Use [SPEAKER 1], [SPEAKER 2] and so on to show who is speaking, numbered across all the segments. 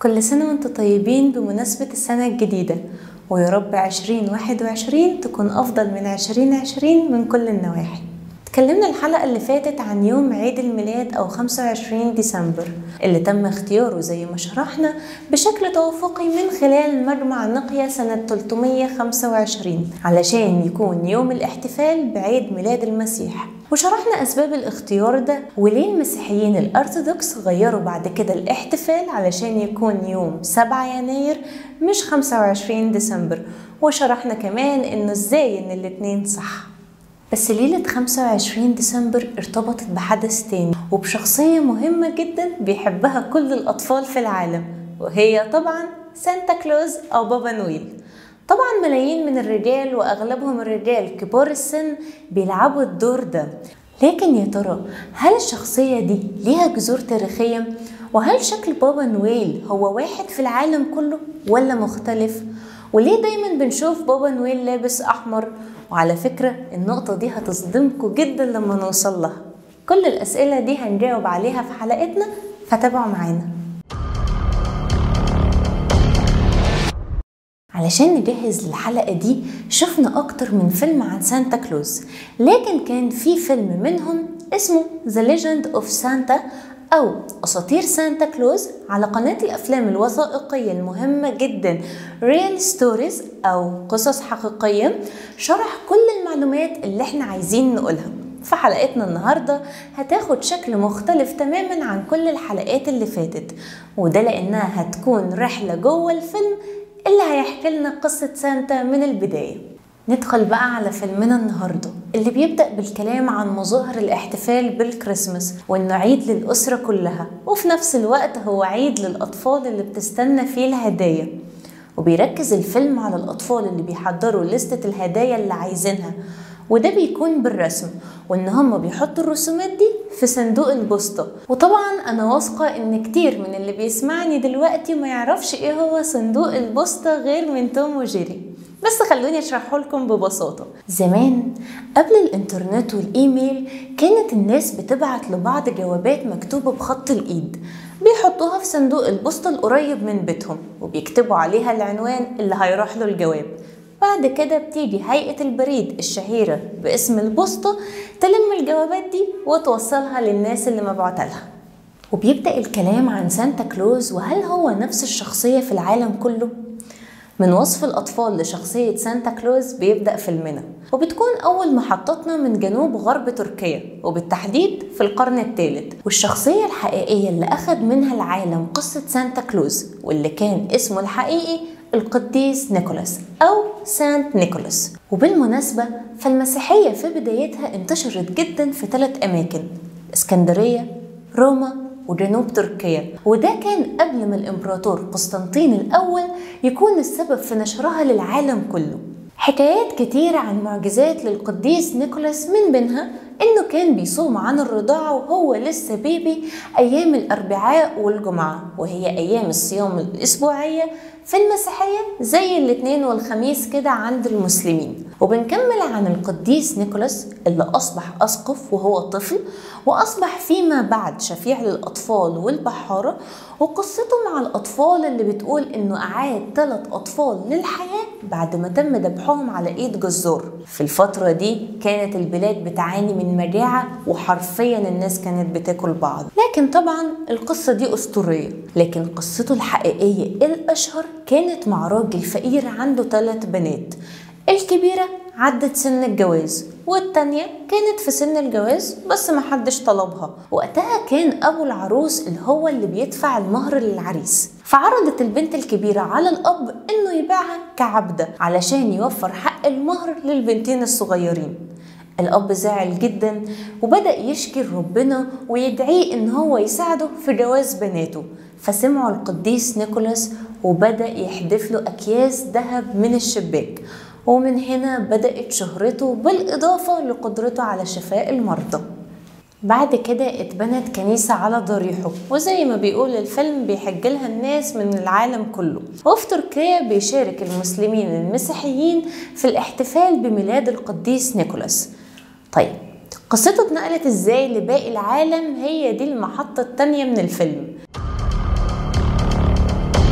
[SPEAKER 1] كل سنة وانتم طيبين بمناسبة السنة الجديدة ويا رب عشرين واحد وعشرين تكون أفضل من عشرين عشرين من كل النواحي اتكلمنا الحلقة اللي فاتت عن يوم عيد الميلاد أو 25 ديسمبر اللي تم اختياره زي ما شرحنا بشكل توافقي من خلال مجمع نقية سنة 325 علشان يكون يوم الاحتفال بعيد ميلاد المسيح وشرحنا أسباب الاختيار ده وليه المسيحيين الأرثوذكس غيروا بعد كده الاحتفال علشان يكون يوم 7 يناير مش 25 ديسمبر وشرحنا كمان إنه إزاي إن الاتنين صح بس ليلة 25 ديسمبر ارتبطت بحدث تاني وبشخصية مهمة جدا بيحبها كل الأطفال في العالم وهي طبعا سانتا كلوز أو بابا نويل طبعا ملايين من الرجال وأغلبهم الرجال كبار السن بيلعبوا الدور ده لكن يا ترى هل الشخصية دي ليها جذور تاريخية؟ وهل شكل بابا نويل هو واحد في العالم كله ولا مختلف؟ وليه دايما بنشوف بابا نويل لابس أحمر وعلى فكرة النقطة دي هتصدمكم جدا لما نوصل لها كل الأسئلة دي هنجاوب عليها في حلقتنا فتابعوا معانا علشان نجهز للحلقة دي شفنا أكتر من فيلم عن سانتا كلوز لكن كان في فيلم منهم اسمه The Legend of Santa أو أساطير سانتا كلوز على قناة الأفلام الوثائقية المهمة جدا Real Stories أو قصص حقيقية شرح كل المعلومات اللي احنا عايزين نقولها في حلقتنا النهاردة هتاخد شكل مختلف تماما عن كل الحلقات اللي فاتت وده لأنها هتكون رحلة جوه الفيلم اللي هيحكي لنا قصة سانتا من البداية ندخل بقى على فيلمنا النهارده اللي بيبدأ بالكلام عن مظاهر الاحتفال بالكريسماس وانه عيد للأسرة كلها وفي نفس الوقت هو عيد للأطفال اللي بتستنى فيه الهدايا وبيركز الفيلم على الأطفال اللي بيحضروا لستة الهدايا اللي عايزينها وده بيكون بالرسم وان هم بيحطوا الرسومات دي في صندوق البوسطة وطبعا انا واثقة ان كتير من اللي بيسمعني دلوقتي ما يعرفش ايه هو صندوق البوسطة غير من توم وجيري بس خلوني اشرحه لكم ببساطة زمان قبل الانترنت والايميل كانت الناس بتبعت لبعض جوابات مكتوبة بخط الايد بيحطوها في صندوق البوسطة القريب من بيتهم وبيكتبوا عليها العنوان اللي هيروح له الجواب بعد كده بتيجي هيئة البريد الشهيرة باسم البوسطة تلم الجوابات دي وتوصلها للناس اللي مبعوتة لها وبيبدأ الكلام عن سانتا كلوز وهل هو نفس الشخصية في العالم كله؟ من وصف الأطفال لشخصية سانتا كلوز بيبدأ فيلمنا وبتكون أول محطتنا من جنوب غرب تركيا وبالتحديد في القرن الثالث والشخصية الحقيقية اللي أخذ منها العالم قصة سانتا كلوز واللي كان اسمه الحقيقي القديس نيكولاس أو سانت نيكولاس وبالمناسبة فالمسيحية في بدايتها انتشرت جدا في ثلاث أماكن اسكندرية روما وجنوب تركيا وده كان قبل ما الإمبراطور قسطنطين الأول يكون السبب في نشرها للعالم كله حكايات كتيرة عن معجزات للقديس نيكولاس من بينها إنه كان بيصوم عن الرضاعة وهو لسه بيبي أيام الأربعاء والجمعة وهي أيام الصيام الأسبوعية في المسيحية زي الاثنين والخميس كده عند المسلمين وبنكمل عن القديس نيكولاس اللي أصبح أسقف وهو طفل وأصبح فيما بعد شفيع للأطفال والبحارة وقصته مع الأطفال اللي بتقول إنه أعاد ثلاث أطفال للحياة بعد ما تم ذبحهم على إيد جزار في الفترة دي كانت البلاد بتعاني من مجاعة وحرفيا الناس كانت بتاكل بعض لكن طبعا القصة دي أسطورية لكن قصته الحقيقية الأشهر كانت مع راجل فقير عنده ثلاث بنات الكبيرة عدت سن الجواز والتانية كانت في سن الجواز بس محدش طلبها وقتها كان أبو العروس اللي هو اللي بيدفع المهر للعريس فعرضت البنت الكبيرة على الأب إنه يبيعها كعبدة علشان يوفر حق المهر للبنتين الصغيرين الأب زعل جدا وبدأ يشكي ربنا ويدعيه إن هو يساعده في جواز بناته فسمعوا القديس نيكولاس وبدأ يحدف له أكياس ذهب من الشباك ومن هنا بدأت شهرته بالإضافة لقدرته على شفاء المرضى بعد كده اتبنت كنيسة على ضريحه وزي ما بيقول الفيلم بيحج لها الناس من العالم كله وفي تركيا بيشارك المسلمين المسيحيين في الاحتفال بميلاد القديس نيكولاس طيب قصته اتنقلت ازاي لباقي العالم هي دي المحطة التانية من الفيلم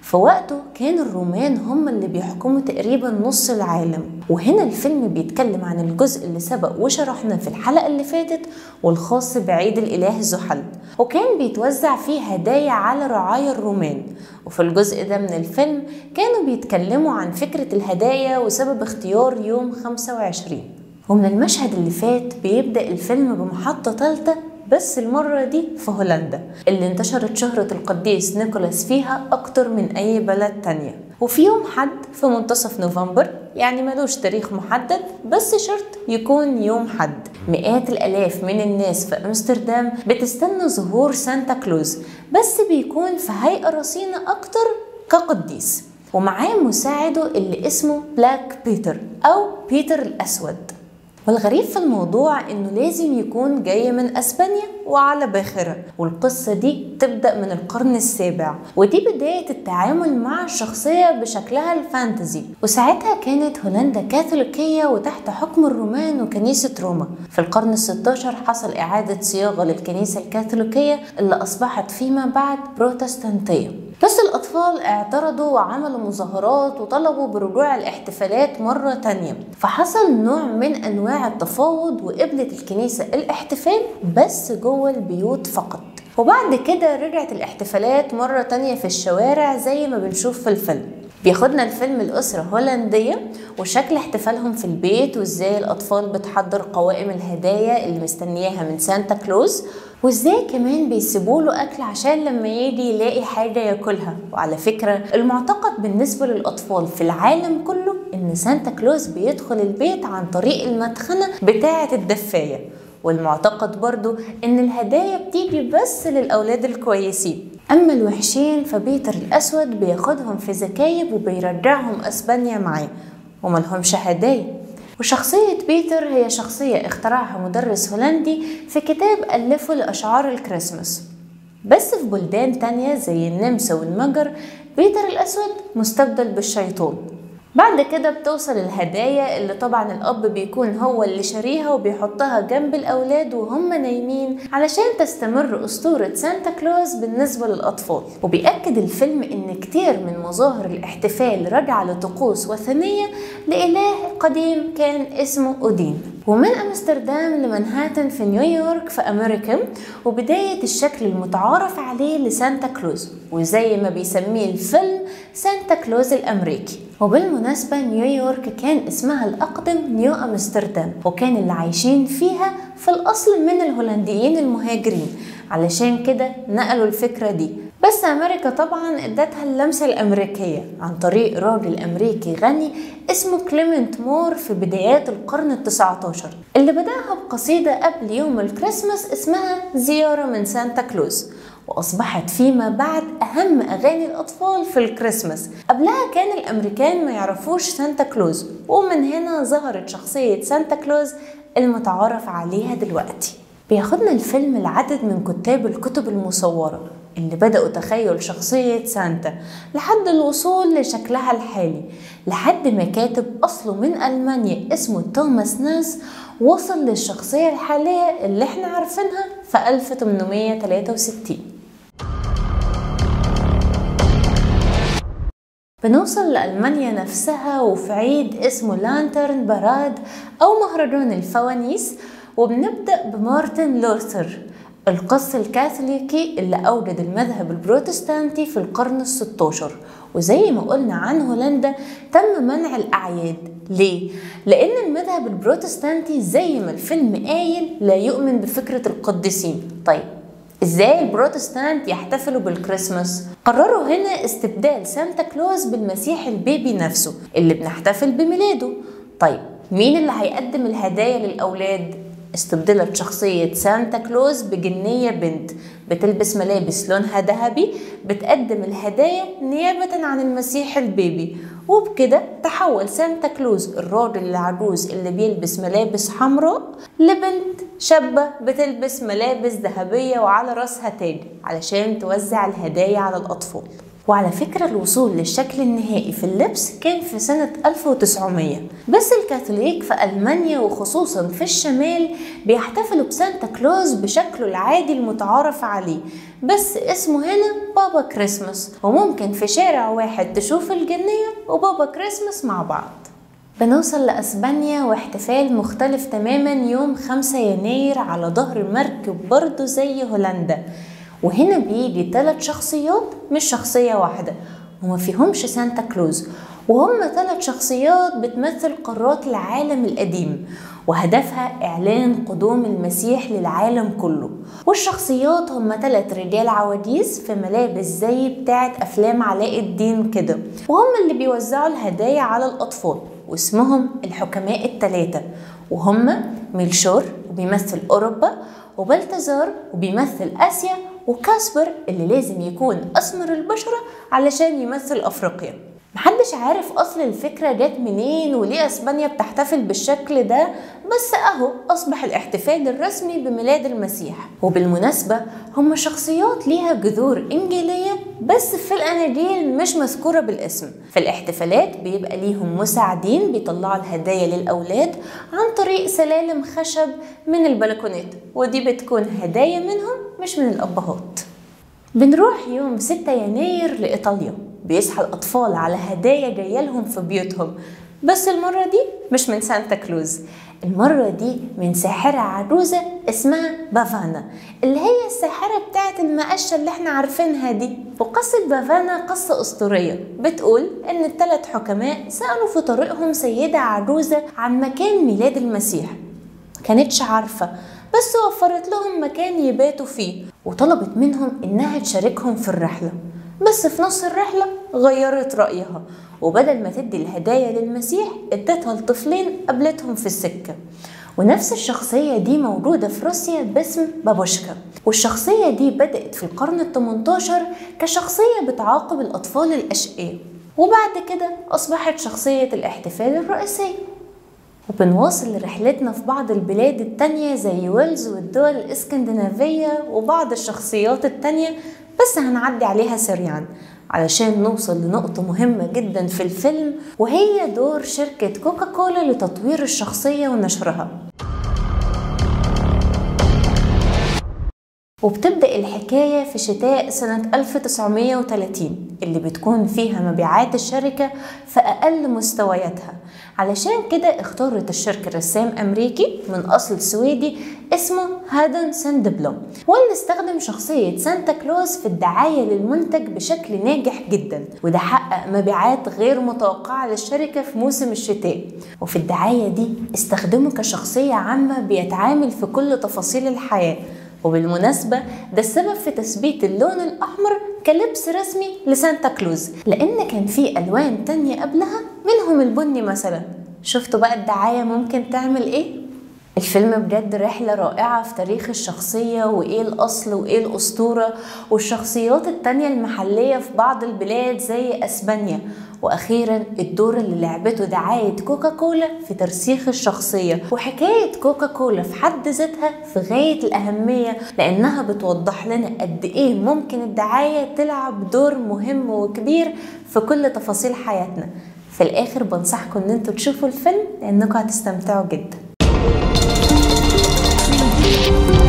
[SPEAKER 1] في وقته كان الرومان هم اللي بيحكموا تقريبا نص العالم وهنا الفيلم بيتكلم عن الجزء اللي سبق وشرحناه في الحلقة اللي فاتت والخاص بعيد الإله زحل وكان بيتوزع فيه هدايا على رعايا الرومان وفي الجزء ده من الفيلم كانوا بيتكلموا عن فكرة الهدايا وسبب اختيار يوم 25 ومن المشهد اللي فات بيبدأ الفيلم بمحطة ثالثة بس المرة دي في هولندا اللي انتشرت شهرة القديس نيكولاس فيها أكتر من أي بلد تانية وفي يوم حد في منتصف نوفمبر يعني ملوش تاريخ محدد بس شرط يكون يوم حد مئات الآلاف من الناس في أمستردام بتستنى ظهور سانتا كلوز بس بيكون في هيئة رصينة أكتر كقديس ومعاه مساعده اللي اسمه بلاك بيتر أو بيتر الأسود والغريب في الموضوع انه لازم يكون جاي من اسبانيا وعلى باخره والقصة دي تبدأ من القرن السابع ودي بداية التعامل مع الشخصية بشكلها الفانتزي وساعتها كانت هولندا كاثوليكية وتحت حكم الرومان وكنيسة روما في القرن الستاشر حصل إعادة صياغة للكنيسة الكاثوليكية اللي أصبحت فيما بعد بروتستانتية بس الأطفال اعترضوا وعملوا مظاهرات وطلبوا برجوع الاحتفالات مرة تانية فحصل نوع من أنواع التفاوض وقبلت الكنيسة الاحتفال بس جوه البيوت فقط وبعد كده رجعت الاحتفالات مرة تانية في الشوارع زي ما بنشوف في الفيلم بياخدنا الفيلم الأسرة هولندية وشكل احتفالهم في البيت وازاي الأطفال بتحضر قوائم الهدايا اللي مستنياها من سانتا كلوز وازاي كمان بيسيبوا له اكل عشان لما يجي يلاقي حاجه ياكلها وعلى فكره المعتقد بالنسبه للاطفال في العالم كله ان سانتا كلوز بيدخل البيت عن طريق المدخنه بتاعه الدفايه والمعتقد برضو ان الهدايا بتيجي بس للاولاد الكويسين اما الوحشين فبيتر الاسود بياخدهم في زكايب وبيرجعهم اسبانيا معاه وملهمش هدايا وشخصية بيتر هي شخصية اخترعها مدرس هولندي في كتاب ألفه لأشعار الكريسماس بس في بلدان تانية زي النمسا والمجر بيتر الأسود مستبدل بالشيطان بعد كده بتوصل الهدايا اللي طبعا الأب بيكون هو اللي شاريها وبيحطها جنب الأولاد وهم نايمين علشان تستمر أسطورة سانتا كلوز بالنسبة للأطفال وبيأكد الفيلم إن كتير من مظاهر الاحتفال راجعة لطقوس وثنية لإله قديم كان اسمه أودين ومن أمستردام لمنهاتن في نيويورك في أمريكا وبداية الشكل المتعارف عليه لسانتا كلوز وزي ما بيسميه الفيلم سانتا كلوز الأمريكي وبالمناسبة نيويورك كان اسمها الأقدم نيو أمستردام وكان اللي عايشين فيها في الأصل من الهولنديين المهاجرين علشان كده نقلوا الفكرة دي بس أمريكا طبعا ادتها اللمسة الأمريكية عن طريق راجل أمريكي غني اسمه كليمنت مور في بدايات القرن التسعة عشر اللي بدأها بقصيدة قبل يوم الكريسماس اسمها زيارة من سانتا كلوز وأصبحت فيما بعد أهم أغاني الأطفال في الكريسماس قبلها كان الأمريكان ما يعرفوش سانتا كلوز ومن هنا ظهرت شخصية سانتا كلوز المتعارف عليها دلوقتي بياخدنا الفيلم العدد من كتاب الكتب المصورة اللي بدأوا تخيل شخصية سانتا لحد الوصول لشكلها الحالي لحد ما كاتب أصله من ألمانيا اسمه توماس ناس وصل للشخصية الحالية اللي احنا عارفينها في 1863 بنوصل لألمانيا نفسها وفي عيد اسمه لانترن براد أو مهرجان الفوانيس وبنبدأ بمارتن لوثر القس الكاثوليكي اللي أوجد المذهب البروتستانتي في القرن الستاشر وزي ما قلنا عن هولندا تم منع الأعياد ليه؟ لأن المذهب البروتستانتي زي ما الفيلم قايل لا يؤمن بفكرة القديسين طيب ازاي البروتستانت يحتفلوا بالكريسماس قرروا هنا استبدال سانتا كلوز بالمسيح البيبي نفسه اللي بنحتفل بميلاده طيب مين اللي هيقدم الهدايا للأولاد استبدلت شخصية سانتا كلوز بجنية بنت بتلبس ملابس لونها ذهبي بتقدم الهدايا نيابة عن المسيح البيبي وبكده تحول سانتا كلوز الراجل العجوز اللي بيلبس ملابس حمراء لبنت شابة بتلبس ملابس ذهبية وعلى راسها تاج علشان توزع الهدايا على الأطفال وعلى فكرة الوصول للشكل النهائي في اللبس كان في سنة 1900 بس الكاثوليك في ألمانيا وخصوصا في الشمال بيحتفلوا بسانتا كلوز بشكله العادي المتعارف عليه بس اسمه هنا بابا كريسماس وممكن في شارع واحد تشوف الجنية وبابا كريسماس مع بعض بنوصل لأسبانيا واحتفال مختلف تماما يوم 5 يناير على ظهر مركب برضه زي هولندا وهنا بيجي ثلاث شخصيات مش شخصية واحدة وما فيهمش سانتا كلوز وهم ثلاث شخصيات بتمثل قارات العالم القديم وهدفها إعلان قدوم المسيح للعالم كله والشخصيات هم ثلاث رجال عواجيز في ملابس زي بتاعة أفلام علاء الدين كده وهم اللي بيوزعوا الهدايا على الأطفال واسمهم الحكماء الثلاثة وهم ميلشور وبيمثل أوروبا وبلتزار وبيمثل آسيا وكاسبر اللي لازم يكون أسمر البشرة علشان يمثل أفريقيا محدش عارف أصل الفكرة جت منين وليه أسبانيا بتحتفل بالشكل ده بس أهو أصبح الاحتفال الرسمي بميلاد المسيح وبالمناسبة هم شخصيات ليها جذور إنجيلية بس في الأناجيل مش مذكورة بالاسم في الاحتفالات بيبقى ليهم مساعدين بيطلعوا الهدايا للأولاد عن طريق سلالم خشب من البلكونات ودي بتكون هدايا منهم مش من الأبهات بنروح يوم 6 يناير لإيطاليا بيصحى الأطفال على هدايا جاية لهم في بيوتهم بس المرة دي مش من سانتا كلوز المرة دي من ساحرة عجوزة اسمها بافانا اللي هي الساحرة بتاعت المقشة اللي احنا عارفينها دي وقصة بافانا قصة أسطورية بتقول إن الثلاث حكماء سألوا في طريقهم سيدة عجوزة عن مكان ميلاد المسيح كانتش عارفة بس وفرت لهم مكان يباتوا فيه وطلبت منهم إنها تشاركهم في الرحلة بس في نص الرحلة غيرت رأيها وبدل ما تدي الهدايا للمسيح ادتها لطفلين قابلتهم في السكة ونفس الشخصية دي موجودة في روسيا باسم بابوشكا والشخصية دي بدأت في القرن الثمنتاشر كشخصية بتعاقب الأطفال الأشقياء وبعد كده أصبحت شخصية الاحتفال الرئيسية وبنواصل رحلتنا في بعض البلاد التانية زي ويلز والدول الإسكندنافية وبعض الشخصيات التانية بس هنعدي عليها سريعا علشان نوصل لنقطة مهمة جدا في الفيلم وهي دور شركة كوكا كولا لتطوير الشخصية ونشرها وبتبدأ الحكاية في شتاء سنة 1930 اللي بتكون فيها مبيعات الشركة في أقل مستوياتها علشان كده اختارت الشركة رسام أمريكي من أصل سويدي اسمه هادن سندبلوم واللي استخدم شخصية سانتا كلوز في الدعاية للمنتج بشكل ناجح جدا وده حقق مبيعات غير متوقعة للشركة في موسم الشتاء وفي الدعاية دي استخدمه كشخصية عامة بيتعامل في كل تفاصيل الحياة وبالمناسبة ده السبب في تثبيت اللون الأحمر كلبس رسمي لسانتا كلوز لأن كان في ألوان تانية قبلها منهم البني مثلا شفتوا بقى الدعاية ممكن تعمل إيه؟ الفيلم بجد رحلة رائعة في تاريخ الشخصية وإيه الأصل وإيه الأسطورة والشخصيات التانية المحلية في بعض البلاد زي أسبانيا وأخيرا الدور اللي لعبته دعاية كوكا كولا في ترسيخ الشخصية وحكاية كوكا كولا في حد ذاتها في غاية الأهمية لأنها بتوضح لنا قد إيه ممكن الدعاية تلعب دور مهم وكبير في كل تفاصيل حياتنا في الآخر بنصحكم إن انتوا تشوفوا الفيلم لأنكم هتستمتعوا جدا